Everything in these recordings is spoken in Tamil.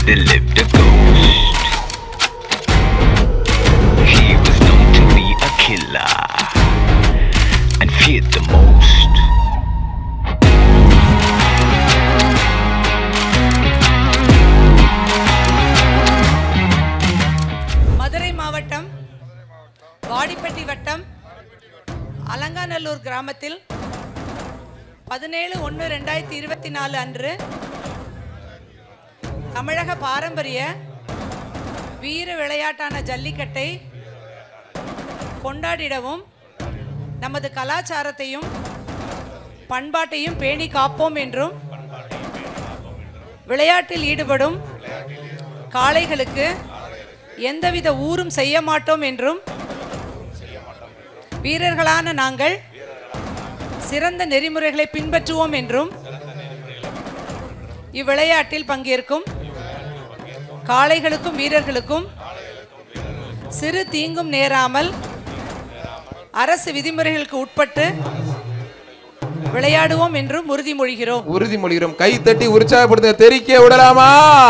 there lived a ghost. He was known to be a killer and feared the most. Madurai மாவட்டம் வாடிப்பட்டி வட்டம் அலங்காநல்லூர் கிராமத்தில் பதினேழு ஒன்று ரெண்டாயிரத்தி இருபத்தி நாலு அன்று தமிழக பாரம்பரிய வீர விளையாட்டான ஜல்லிக்கட்டை கொண்டாடிடவும் நமது கலாச்சாரத்தையும் பண்பாட்டையும் பேணி காப்போம் என்றும் விளையாட்டில் ஈடுபடும் காளைகளுக்கு எந்தவித ஊரும் செய்ய மாட்டோம் என்றும் வீரர்களான நாங்கள் சிறந்த நெறிமுறைகளை பின்பற்றுவோம் என்றும் இவ்விளையாட்டில் பங்கேற்கும் காளைகளுக்கும் வீரர்களுக்கும் சிறு தீங்கும் நேராமல் அரசு விதிமுறைகளுக்கு உட்பட்டு விளையாடுவோம் என்றும் உறுதிமொழிகிறோம் உறுதிமொழிகிறோம் கை தட்டி உற்சாகப்படுத்த தெரிக்க விடலாமா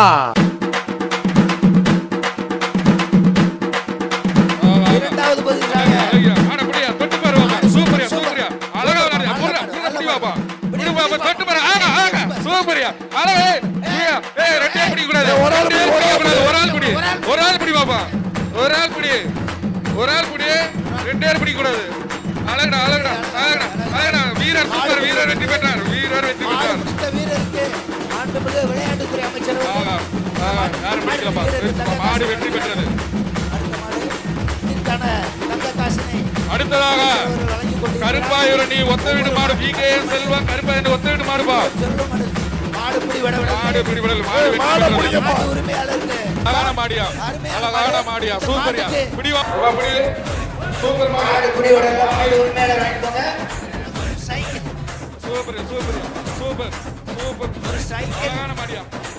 இரண்டாவது பகுதியாக ஐயா, ஆட முடியா, தொட்டு பாரு பாப்பா. சூப்பர்யா, சூப்பர்யா. அழகா விளையாடுறியா. புர்றா, புர்றா, புடி பாப்பா. புடி பாப்பா, தொட்டு பாரு. ஆகா, ஆகா. சூப்பர்யா. அழகா, ஏய், ஐயா, ஏய், ரெண்டே பிடிக்கக்கூடாது. ரெண்டே பிடிக்கக்கூடாது. ஒரு ஆள் பிடி. ஒரு ஆள் பிடி பாப்பா. ஒரு ஆள் பிடி. ஒரு ஆள் பிடி. ரெண்டே பேர் பிடிக்கக்கூடாது. அழகுடா, அழகுடா, அழகுடா, அழகுடா. வீரர் சூப்பர் வீரர் வெற்றி பெற்றார் வீரர் வெற்றி மாடு பெற்றார் பிடித்த வீரருக்கு மாண்புமிகு விளையாட்டுத்துறை அமைச்சர் ஆகா, ஆகா, யாரும் பிடிக்கலப்பா மாடு வெற்றி பெற்றது அடுத்த மாடு இதற்கான தங்க காசினை அடுத்ததாக அவர் வழங்கிக் கொண்டிருக்கிறார். கருப்பாயூர் நீ ஒத்த வீடு மாடு பி கே செல்வம் கருப்பாயூர் ஒத்த வீடு மாடுப்பா செல்வம் மாடு. மாடு பிடி விட விட மாடு பிடிபடல் மாடு வெற்றி பெற்றது. மாட்டு உரிமையாளருக்கு அழகான மாடியா அழகான மாடியா சூப்பர்யா பிடி வா வா, பிடி சூப்பர் மாடு மாடு பிடி விட மாடு உரிமையாளர் வாங்கிக்கோங்க cycle super super super super ஒரு சைக்கிள் அழகான மாடியா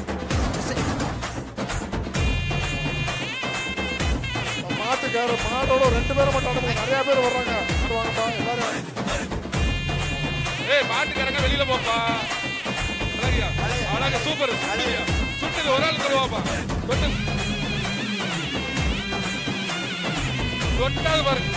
மாட்டுக்கார மாடோட ரெண்டு பேரும் மட்டும் அனுப்புங்க நிறைய பேர் வர்றாங்க வாங்கப்பா எல்லாரும் ஏய் மாட்டுக்காரங்க வெளியில போப்பா அழகியா அழகா சூப்பர் சுட்டுறியா சுட்டது ஒரு ஆள் தருவாப்பா தொட்டு தொட்டாது பாருங்க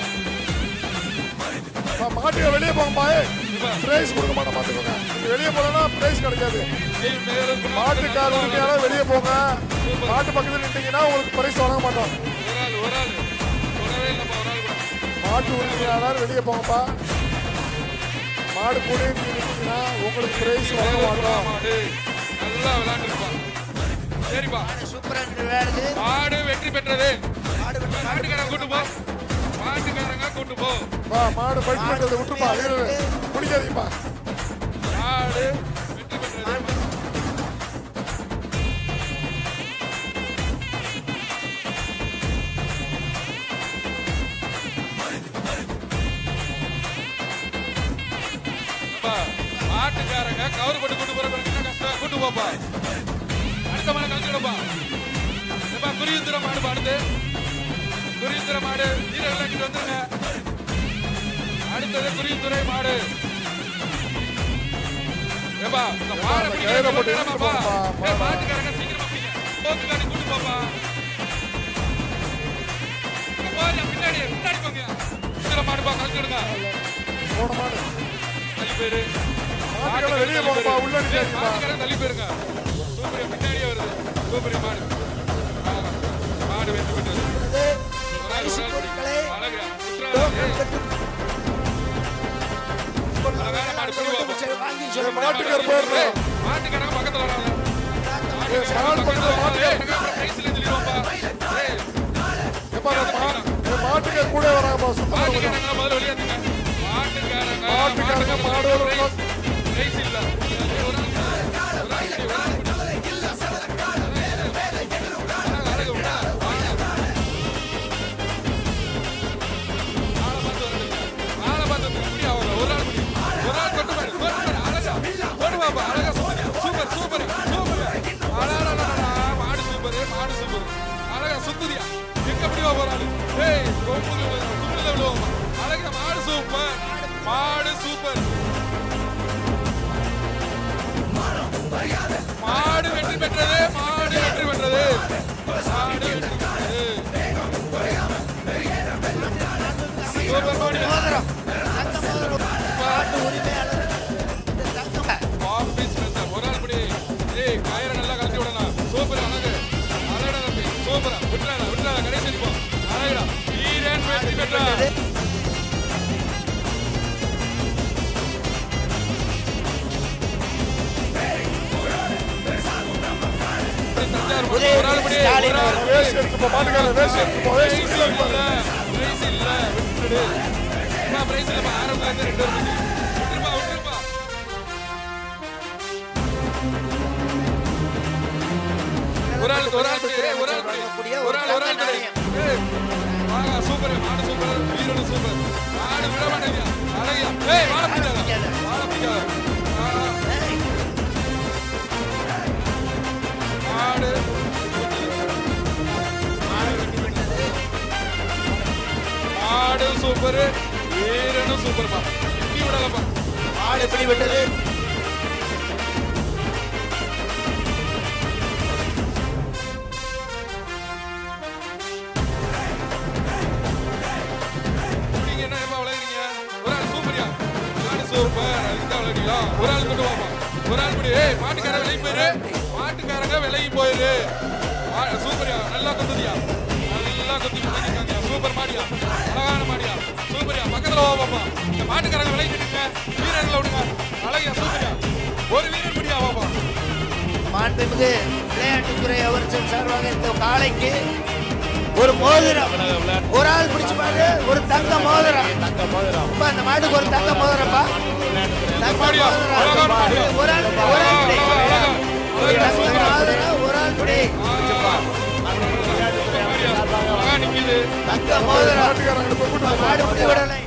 அப்பா, மாட்டுக்கு வெளியே போங்கப்பா இப்ப பிரைஸ் கொடுக்க மாட்டோம் மாட்டுக்கோங்க நீங்க வெளியே போனா பிரைஸ் கிடைக்காது ஏய், மேலும் கூட மாட்டுக்கார உரிமையாளர் வெளியே போங்க மாட்டு பக்கத்துல நின்றீங்கன்னா உங்களுக்கு பிரைஸ் வழங்க மாட்டோம் ஒரு ஆள் ஒரு ஆள் தொடவே இல்லைப்பா ஒரு ஆள் கூட மாட்டு உரிமையாளர் வெளியே போங்கப்பா மாடு கூட நீங்க நின்றீங்கன்னா உங்களுக்கு பிரைஸ் வழங்க மாட்டோம் மாடு நல்லா விளையாண்டுருப்பா சரிப்பா சூப்பரா இருக்கு விளையாடுது மாடு வெற்றி பெற்றது மாடு விட்டு மாட்டுக்காரங்க கூட்டு போ மாட்டுக்காரங்க கூட்டு போ வா மாடு ஃபைட் பண்றதை விட்டுருப்பா வீரர் பிடிக்காதீங்கப்பா மாடு வெற்றி பெற்றது அப்பா, மாட்டுக்காரங்க கவர் போட்டு கூட்டு போற என்ன கஷ்டம் கூட்டு போப்பா அடுத்த மாடு கலந்துடுப்பா எப்பா குறியுத்திர மாடு பாடுது குறியுத்திர மாடு வீரர்கள் இங்கிட்டு வந்துருங்க அடுத்தது குறியுத்துறை மாடு ஏப்பா இந்த மாடை பிடிக்க கையில போட்டு எவ்வளவு நேரமாப்பா? இழுத்து ஏய், போப்பா. மாட்டுக்காரங்க சீக்கிரமா பிடிங்க போத்துக்காரி கூட்டு போப்பா இங்க போறியா, பின்னாடி பின்னாடி போங்க சீக்கிரம் மாடுப்பா கலந்துடுங்க போன மாடு தள்ளி போயிரு மாட்டுக்கார வெளியே போங்கப்பா உள்ள நிற்காதீங்கப்பா மாட்டுக்காரங்க தள்ளி போயிருங்க சூப்பரியா பின்னாடியே வருது சூப்பரியா மாடு ஆ, மாடு வெற்றி பெற்றது ஒரு ஆள், பரிசு ஒரு ஆள் பிடி. பொருட்களை அழகு. உற்சாகம். ஏய், அழகான மாடு பிடி பாப்பா. வாங்கி சொல்ல மாட்டுக்கார போயிடுறோம் ஏய், மாட்டுக்காரங்க பக்கத்துல வராங்க ஏய், கால் பக்கத்துல மாட்டுக்கார ஏய், எப்பா நான் மா- என் மாட்டுக்கார கூட வராங்கப்பா சுத்தம் பண்ணுங்க மாட்டுக்காரங்க முதல்ல வெளியே வந்துங்க. மாட்டுக்காரங்க, மாட்டுக்காரங்க மாட்டுக்காரங்க மாடோட பிரைஸ் பிரைஸ் இல்ல. ஒரு ஆள் பிடி, ஒரு ஆள் பிடி, ஒரு ஆள் பிடி. அழகு, அழகு, வாங்க. ஆளை பார்த்து வரணுங்க. ஆளை பார்த்து வந்து இப்படி ஆகல. ஒரு ஆள் பிடி. ஒரு ஆள் தொட்டு பாரு, தொட்டு பாரு, அழகா. தொட்டு பாப்பா, அழகா, சூப்பர், சூப்பர், சூப்பர். அடடடடடா, மாடு சூப்பர், மாடு சூப்பர். அழகா, சுத்துதியா. எங்க பிடிவா போறாரு? ஏய், கொம்புல விழு- தும்பில விழுவோமா? அழகா, மாடு சூப்பர். மாடு சூப்பர் மாடு வெற்றி பெற்றது மாடு வெற்றி விட்டது தஞ்சாவூர் உதய ஒரு ஆள் படி ஸ்டாலின் ஒரு ஆள் அவர்கள். படி. வேஸ்ட் எடுத்து போ மாட்டுக்கார வேஸ்ட் எடுத்து போ வேஸ்ட் பிரைஸ் இல்ல பிரைஸ் இல்ல விட்டுடு அம்மா பிரைஸ் இல்ல ஆரம்பத்துல இருந்து ரெண்டு வருஷம் விட்டுருப்பா விட்டுருப்பா ஒரு ஆள் ஒரு ஆள் படி ஏய், ஒரு ஆள் படி வழங்கக்கூடிய ஒரு ஆள் ஒரு ஆள் படி ஏய் வாங்க சூப்பர் மாடு சூப்பர் வீரன் சூப்பர் மாடு விட மாட்டேங்க அழகியா ஏய் வாழ பிடிக்காத வாழ பிடிக்காத மாடு மாடு சூப்பர் வீரனும் சூப்பர்ப்பா நீ விடலப்பா ஆடு பிடிபட்டது நீங்க என்ன ஏப்பா விளையாடுறீங்க ஒரு ஆள் சூப்பரியா மாடு சூப்பர் அதுக்கு தான் விளையாடுறீங்களா ஒரு ஆள் கொண்டு வாப்பா ஒரு ஆள் படி ஏய் மாட்டுக்காரன் விலகி போயிரு மாட்டுக்காரங்க விலகி போயிரு மா- சூப்பரியா நல்லா கொத்துதியா நல்லா கொத்தி கொத்திருக்காங்க சூப்பர் மாடியா அழகான மாடியா சூப்பரியா பக்கத்துல வா பாப்பா இந்த மாட்டுக்காரங்க விலகி நின்னுங்க வீரர்களை விடுங்க அழகியா சூப்பரியா ஒரு வீரர் பிடியா பாப்பா மாண்புமிகு விளையாட்டுத்துறை அமைச்சர் சார்பாக இந்த காளைக்கு ஒரு மோதிரம் ஒரு ஆள் பிடிச்சு பாரு ஒரு தங்க மோதிரம் தங்க மோதிரம் அந்த மாட்டுக்கு ஒரு தங்க மோதிரம்ப்பா தங்க மாடியா அழகான மாடியா மோதிரம் ஒரு ஆள் ஒரு ஆள் பிடி அழகா ஒரு அழகா தங்க சூப்பரா மோதிரம் ஒரு ஆள் பிடி அழகா நிக்குது தங்க மோதிரம் மாட்டுக்காரங்க போய் கூட்டு வா. மாடு பிடி விடலை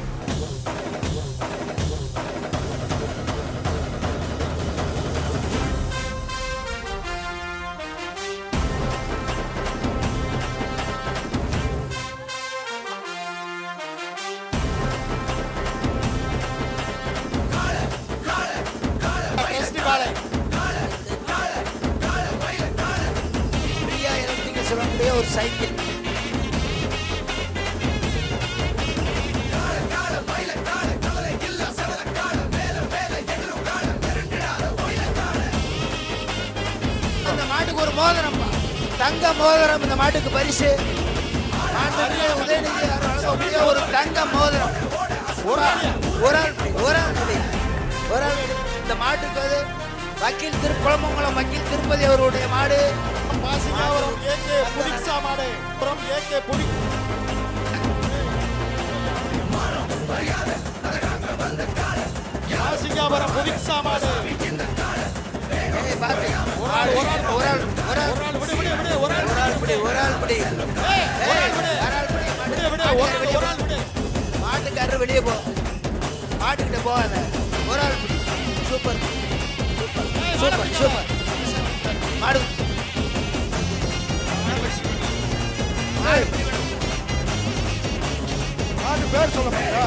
காளை. ஃப்ரீயா எலக்ட்ரிக் சொல்லக்கூடிய ஒரு சைக்கிள் இந்த மாட்டுக்கு ஒரு மோதிரம்ப்பா தங்க மோதிரம் இந்த மாட்டுக்கு பரிசு மாண்புமிகு உதயநிதி அவர் வழங்கக்கூடிய ஒரு தங்க மோதிரம் ஒரு ஆள் ஒரு ஆள் ஒரு ஆள் பிடி. ஒரு ஆள் பிடி. இந்த மாட்டுக்கு அது வக்கீல் திரு குளமங்கலம் வக்கீல் திருப்பதி அவருடைய மாடு பாசிக்காவரம் ஏகே புடிக்ஸா மாடு அப்புறம் ஏகே புடி பாசிக்காவரம் புடிக்ஸா மாடு ஏய், பாத்து. ஒரு ஆள் ஒரு ஆள் ஒரு ஆள் ஒரு ஆள் விடு விடு விடு ஒரு ஆள் ஒரு ஆள் பிடி ஒரு ஆள் பிடி ஏய், ஒரு ஏய், ஆள் விடு ஒரு ஆள் பிடி விடு விடு மாட்டுக்காரர் ஒரு வெளியே ஒரு ஆள் விடு போ. மாட்டுக்காரர் வெளியே போ மாட்டுக்கிட்ட போகாத ஒரு ஆள் பிடி சூப்பர் சூப்பர் சூப்பர் மாடு மாடு பிடி விடு. மாட்டு பேர் சொல்ல மாட்டியா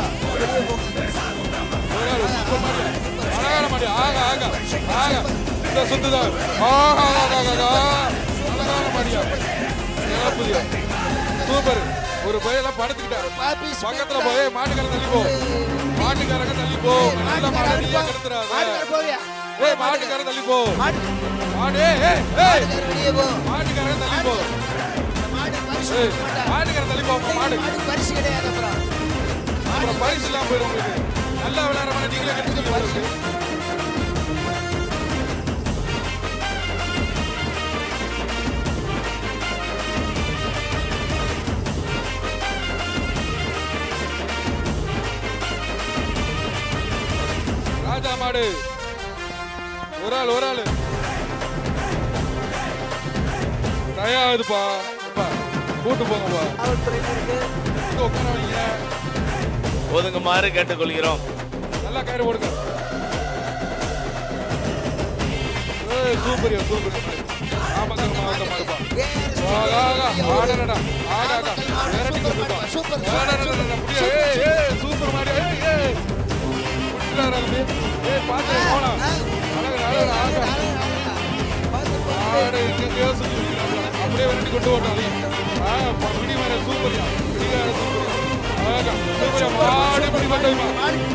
அழகான மாடி ஆக ஆக ஆக இந்த சுத்துதான் ஆஹா ஆகா ஆகா அழகான மாடியா சிறப்புதியா சூப்பர் ஒரு பையெல்லாம் படுத்துக்கிட்டாரு பாப்பி பக்கத்துல போய் மாட்டுக்காரன் தள்ளி போ மாட்டுக்காரங்க தள்ளி போ நல்ல மாடு நீயா கெடுத்துறாத மாட்டுக்காரர் போவியா ஏய் மாட்டுக்காரன் தள்ளி போ மாட்டு மாடு ஏய் ஏய் ஏய் மாட்டுக்காரர் வெளியே போ மாட்டுக்காரன் தள்ளி போ மாடு பரிசு ஏய் கொடுக்க மாட்டான். மாட்டுக்காரன் தள்ளி போ மாடு மாடு பரிசு கிடையாது அப்புறம் அப்புறம் பரிசு இல்லாம போயிடும் உங்களுக்கு நல்லா விளையாடுற மாதிரி நீங்களே கெடுத்துட்டீங்க உங்களுக்கு ராஜா மாடு ஒரு ஆள் ஒரு ஆள் தயாதுப்பா அப்பா கூட்டு போங்கப்பா இங்க உட்கார வைங்க ஒதுங்குமாறு கேட்டுக்கொள்கிறோம் நல்லா கயிறு போடுங்க ஏய் சூப்பர் சூப்பர் ஆமாங்க மாவட்ட மாடுப்பா ஆகா ஆகா ஆடடடா ஆகா ஆகா விரட்டி கொடுப்பா சூப்பர் ஆடடடடா முடியா ஏய் ஏய் சூப்பர் மாடு ஏய் ஏய் புடிக்கலாரா தம்பி ஏய் பாத்து போடா அழகு அழகு ஆகா ஆடு எங்கெங்கயோ சுத்தி நிக்கிறாங்க. அப்படியே விரட்டி கொண்டு போட்டாலும் ஆ பிடி மேல சூப்பர்யா பிடிக்கார சூப்பர்யா ஆகா சூப்பர்யா மாடு பிடி பட்டோமா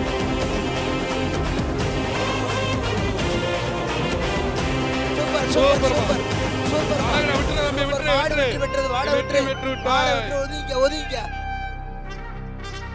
சூப்பர் சூப்பர் சூப்பர் சூப்பர் அழகுடா விட்டுரு தம்பி விட்டுரு மாடு விட்டுரு வெட்டி விட்டுறது வாட வெற்றி விட்டுரு வெற்றி வாட விட்டா விட்டுரு ஒதுங்க ஒதுங்க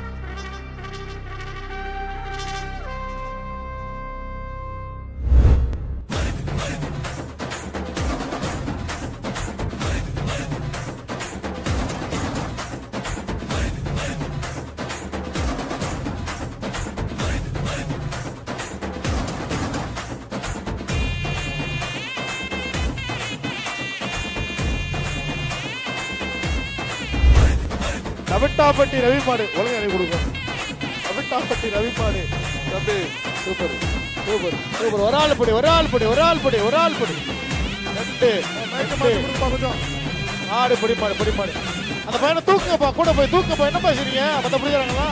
அவிட்டாப்பட்டி ரவி மாடு ஒழுங்கா எனக்கு கொடுங்க அவிட்டாப்பட்டி ரவி மாடு தம்பி சூப்பர் சூப்பர் சூப்பர் ஒரு ஆள் படி ஒரு ஆள் படி ஒரு ஆள் படி ஒரு ஆள் படி ரெண்டு ரெண்டு ஆடு படி மாடு படி மாடு அந்த பையனை தூக்குங்கப்பா கூட போய் தூக்குங்கப்பா என்ன பேசுறீங்க மத்த புரியுறாங்களா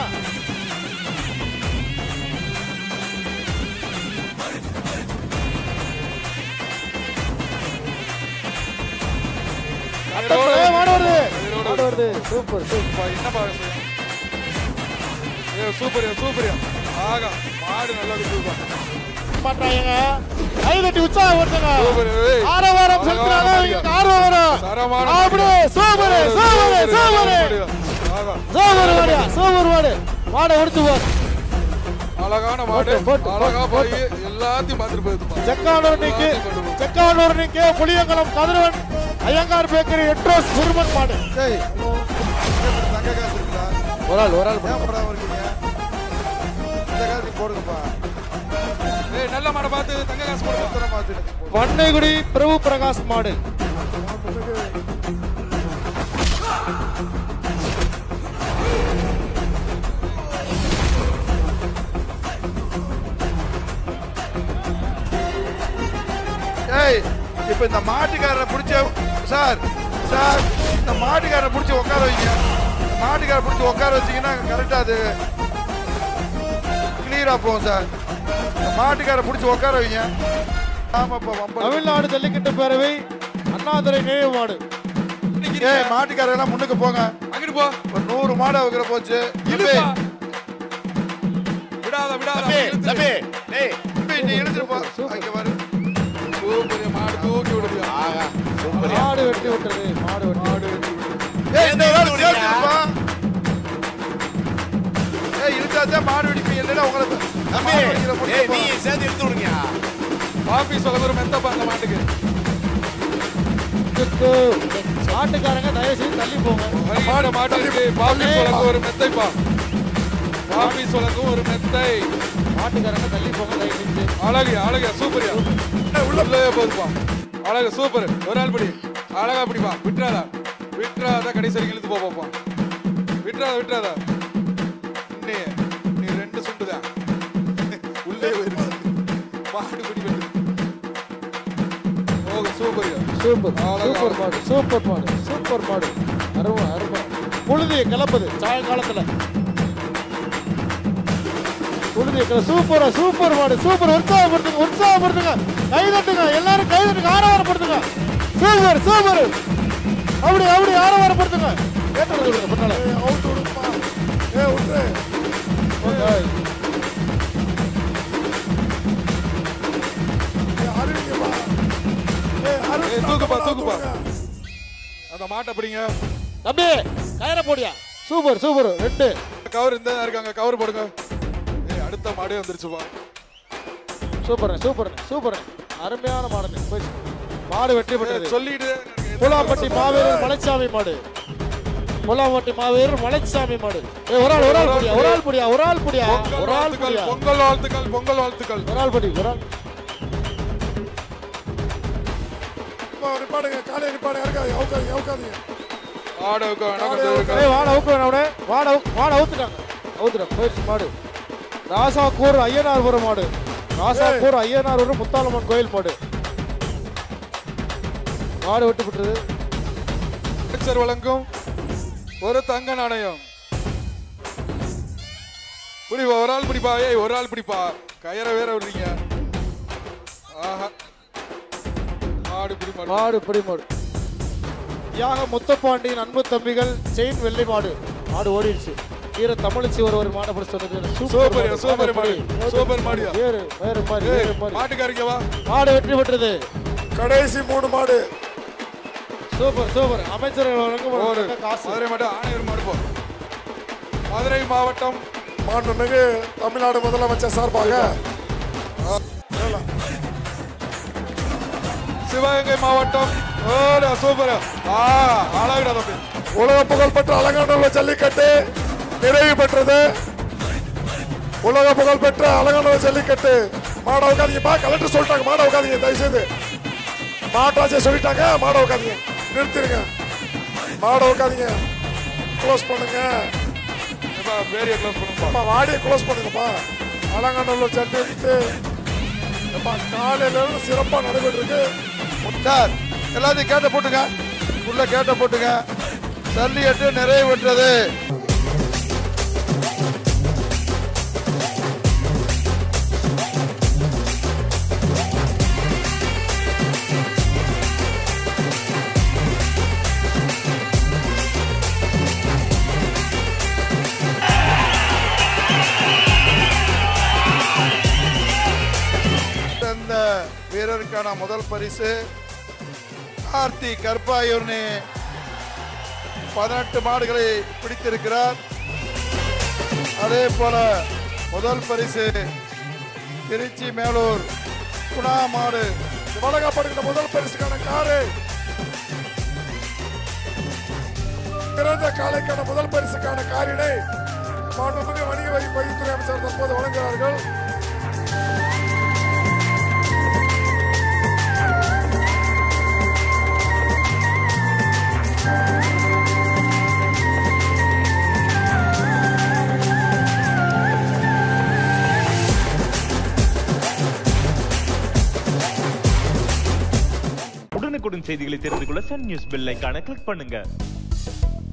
ஏய், மாடு வருது மாடு வருது சூப்பர் சூப்பர் பா, என்ன பாரு ஏ சூப்பர் சூப்பர் ஆகா மாடு நல்லா இருக்குப்பா மாட்டாங்க கை தட்டி உற்சாகம் வருதுங்க சூப்பர் ஏய் ஆரவாரம் செலுத்துறாங்க இவங்களுக்கு ஆர்வம் வரும் தரமான அப்படி சூப்பர் சூப்பர் சூப்பர் ஆகா சூப்பர் மாடு சூப்பர் மாடு மாடை எடுத்து போர் அழகான மாடு போட்டு, போட்டு, அழகா போட்டு. போய் எல்லாத்தையும் பார்த்துட்டு போயிருப்பா செக்கானூர் நீக்கி செக்கானூர் நீக்கி புளியங்குளம் கதிரவன் ஐயங்கார் பேக்கரி எட்ரோஸ் முருகன் மாடு தங்க காசு இருக்குதா ஒரு ஆள் ஒரு ஆள் ஏன் போடாம இருக்கீங்க இந்த காசு போடுங்கப்பா ஏய் நல்ல மாடை பார்த்து தங்க காசு போடுப்பா எத்தனை மாத்திடுங்க பண்ணைகுடி பிரபு பிரகாஷ் மாடு ஏய் இப்போ இந்த மாட்டுக்காரரை பிடிச்ச சார் சார் இந்த மாட்டுக்காரரை பிடிச்சி உட்கார வைங்க இந்த மாட்டுக்காரரை பிடிச்சி உட்கார வச்சீங்கன்னா கரெக்டாக அது கிளியராக போகும் சார் இந்த மாட்டுக்காரரை பிடிச்சி உட்கார வைங்க ஆமாப்பா வம்பல் தமிழ்நாடு ஜல்லிக்கட்டு பேரவை அண்ணாதுரை நினைவு மாடு ஏய் மாட்டுக்காரெல்லாம் முன்னுக்கு போங்க அங்கிட்டு போ ஒரு நூறு மாடு வைக்கிற போச்சு இழுப்பா விடாத விடாத தம்பி டேய் தம்பி, நீ இழுத்துட்டு போ அங்க பாரு சூப்பர் மாடு தூக்கி விடுறியா ஆகா சூப்பர் மாடு வெட்டி விட்டுறது மாடு வெட்டி மாடு வெட்டி விடு. ஏய் இந்த ஏன் வாரம் இழுத்து விடுறீங்க? சேர்த்துப்பா ஏய் இழுத்தாதான் மாடு வெடிப்பீங்க இல்லைன்னா உங்களை தம்பி மாடு வெடிக்கிற முடிக்க ஏய் நீ போறோம். சேர்த்து எடுத்து விடுங்க ஆபீஸ் ஒரு மெத்தப்பா அந்த மாட்டுக்கு சுத்து. மாட்டுக்காரங்க தயவு செய்து தள்ளி போங்க மாடு மாட்டுக்கு பாபீஸ் வழங்கும் ஒரு மெத்தைப்பா பாபீஸ் வழங்கும் ஒரு மெத்தை மாட்டுக்காரங்க தள்ளி போங்க தயவு செஞ்சு அழகு அழகு சூப்பரியா உள்ளே போதுப்பா அழகு சூப்பர் ஒரு ஆள் படி அழகா பிடிப்பா விட்டுறாதா விட்டுறாத கடைசி வரைக்கும் இழுத்து போ பாப்பா விட்டுறாத விட்டுறாத இன்னே நீ ரெண்டு சுண்டுதான் உள்ளே போயிருக்கு மாடு பிடி வெட்டு ஓகே சூப்பரியா சூப்பர் அழகா. சூப்பர் மாடு சூப்பர் மாடு சூப்பர் மாடு அருமை அருமை புழுதியை கிளப்புது சாயங்காலத்துல புழுதியை கிள சூப்பரா சூப்பர் மாடு சூப்பர் உற்சாகப்படுத்துங்க உற்சாகப்படுத்துங்க கை தட்டுங்க எல்லாரும் கை தட்டுங்க ஆரவாரப்படுத்துங்க சூப்பர் சூப்பர் அப்படி அப்படி ஆரவாரப்படுத்துங்க கேட்டு கொடுங்க பின்னால அவுத்து விடுப்பா ஏய் விட்டுரு ஓகே. ஏய், அருவிங்கப்பா ஏய் ஏய், அருவி தூக்குப்பா தூக்குப்பா அந்த மாட்டை பிடிங்க தம்பி கயிற போடியா சூப்பர் சூப்பர் ரெண்டு கவர் இந்த இருக்காங்க கவர் போடுங்க ஏய் அடுத்த மாடே வந்துருச்சுப்பா சூப்பர் சூப்பர் சூப்பர் அருமையான மாடு போய் மாடு வெற்றி பெற்றது சொல்லிட்டு புலாப்பட்டி மாவீரர் மலைச்சாமி மாடு புலாப்பட்டி மாவீரர் மலைச்சாமி மாடு ஏய், ஒரு ஆள் ஒரு ஆள் புடியா ஒரு ஆள் புடியா ஒரு ஆள் புடியா பொங்கல் ஒரு ஆள் வாழ்த்துக்கள் புடியா பொங்கல் வாழ்த்துக்கள் பொங்கல் வாழ்த்துக்கள் ஒரு ஆள் படி ஒரு ஆள் நிப்பாடுங்க காலையை நிப்பாடுங்க இருக்காது அவுக்காதீங்க அவுக்காதீங்க ஆடவுக்கு ஏய் வாட அவுக்கு வேணாம் வாட வாட அவுத்துட்டாங்க அவுத்துட்டாங்க போயிடுச்சு மாடு ராசாக்கூர் ஐயனார்புரம் மாடு ராசாக்கூர் ஐயனார்புரம் முத்தாலம்மன் கோயில் மாடு மாடு வெட்டு விட்டுறது அமைச்சர் வழங்கும் ஒரு தங்க நாணயம் பிடிப்பா ஒரு ஆள் பிடிப்பா ஏய் ஒரு ஆள் பிடிப்பா கயிறை வேற விடுறீங்க ஆஹா மாடு பிடி மாடு மாடு பிடி மாடு யாக முத்தப்பாண்டியின் அன்பு தம்பிகள் செயின் வெள்ளை மாடு மாடு ஓடிடுச்சு வீர தமிழிச்சி ஒரு ஒரு மாடை பிடிச்சு வந்தது சூப்பர், சூப்பர் மாடு. சூப்பர் மாடியா. வேறு வேறு மாதிரி ஏய், வேறு மாதிரி மாட்டுக்காரிங்க வா மாடு வெற்றி பெற்றது கடைசி மூணு மாடு சூப்பர் சூப்பர் அமைச்சர்கள் வழங்கும் ஒரு ஒரு தங்க காசு மதுரை மாவட்டம் ஆணையர் மாடு போ மதுரை மாவட்டம் மாண்புமிகு தமிழ்நாடு முதலமைச்சர் சார்பாக சிவகங்கை மாவட்டம் ஓடா சூப்பர் ஆ அழகுடா தம்பி உலக புகழ்பெற்ற அலங்காநல்லூர் ஜல்லிக்கட்டு நிறைவு பெற்றது உலக புகழ்பெற்ற அலங்காநல்லூர் ஜல்லிக்கட்டு மாட உட்காதீங்கப்பா கலெக்டர் சொல்லிட்டாங்க மாட உட்காதீங்க தயவுசெய்து மாட்டாச்சே சொல்லிட்டாங்க மாட உட்காதீங்க நிறுத்திடுங்க மாட உட்காதீங்க க்ளோஸ் பண்ணுங்க ஏப்பா பேரிய க்ளோஸ் பண்ணுப்பா அப்பா வாடியை க்ளோஸ் பண்ணுங்கப்பா அலங்காநல்லூர் ஜல்லிக்கட்டு எப்பா காலையில இருந்து சிறப்பா நடைபெற்று இருக்கு சார் எல்லாத்தையும் கேட்ட போட்டுங்க உள்ள கேட்ட போட்டுங்க ஜல்லிக்கட்டு நிறைவு பெற்றது இந்த வீரருக்கான முதல் பரிசு கார்த்தி கற்பாயூர்னு பதினெட்டு மாடுகளை பிடித்திருக்கிறார் அதே போல முதல் பரிசு திருச்சி மேலூர் குணா மாடு வழங்கப்படுகிற முதல் பரிசுக்கான காரு பிறந்த காலைக்கான முதல் பரிசுக்கான காரினை மாண்புமிகு வணிக வரி பதிவுத்துறை அமைச்சர் தற்போது வழங்குகிறார்கள் உடனுக்குடன் செய்திகளை தெரிந்து கொள்ள சன் நியூஸ் பெல் ஐகானை கிளிக் பண்ணுங்க